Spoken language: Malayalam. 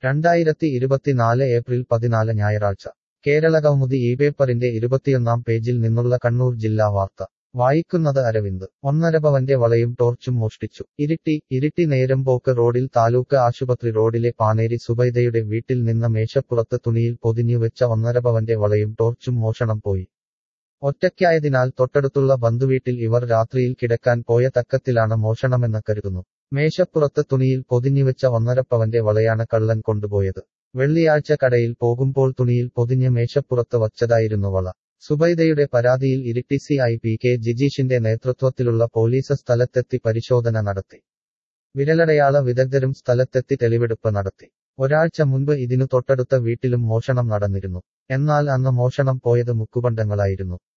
രണ്ടായിരത്തി ഇരുപത്തിനാല് ഏപ്രിൽ പതിനാല് ഞായറാഴ്ച കേരള കൗമുദി ഈ പേപ്പറിന്റെ ഇരുപത്തിയൊന്നാം പേജിൽ നിന്നുള്ള കണ്ണൂർ ജില്ലാ വാർത്ത വായിക്കുന്നത് അരവിന്ദ് ഒന്നര പവന്റെ വളയും ടോർച്ചും മോഷ്ടിച്ചു ഇരിട്ടി ഇരിട്ടി നേരമ്പോക്ക് റോഡിൽ താലൂക്ക് ആശുപത്രി റോഡിലെ പാനേരി സുബൈദയുടെ വീട്ടിൽ നിന്ന് മേശപ്പുറത്ത് തുണിയിൽ പൊതിഞ്ഞുവെച്ച ഒന്നര പവന്റെ വളയും ടോർച്ചും മോഷണം പോയി ഒറ്റയ്ക്കായതിനാൽ തൊട്ടടുത്തുള്ള ബന്ധുവീട്ടിൽ ഇവർ രാത്രിയിൽ കിടക്കാൻ പോയ തക്കത്തിലാണ് മോഷണമെന്ന് കരുതുന്നു മേശപ്പുറത്ത് തുണിയിൽ പൊതിഞ്ഞുവെച്ച ഒന്നരപ്പവന്റെ വളയാണ് കള്ളൻ കൊണ്ടുപോയത് വെള്ളിയാഴ്ച കടയിൽ പോകുമ്പോൾ തുണിയിൽ പൊതിഞ്ഞ് മേശപ്പുറത്ത് വച്ചതായിരുന്നു വള സുബൈദയുടെ പരാതിയിൽ Iritty C I P K ജിജീഷിന്റെ നേതൃത്വത്തിലുള്ള പോലീസ് സ്ഥലത്തെത്തി പരിശോധന നടത്തി വിരലടയാള വിദഗ്ധരും സ്ഥലത്തെത്തി തെളിവെടുപ്പ് നടത്തി ഒരാഴ്ച മുൻപ് ഇതിനു തൊട്ടടുത്ത വീട്ടിലും മോഷണം നടന്നിരുന്നു എന്നാൽ അന്ന് മോഷണം പോയത് മുക്കുപണ്ടങ്ങളായിരുന്നു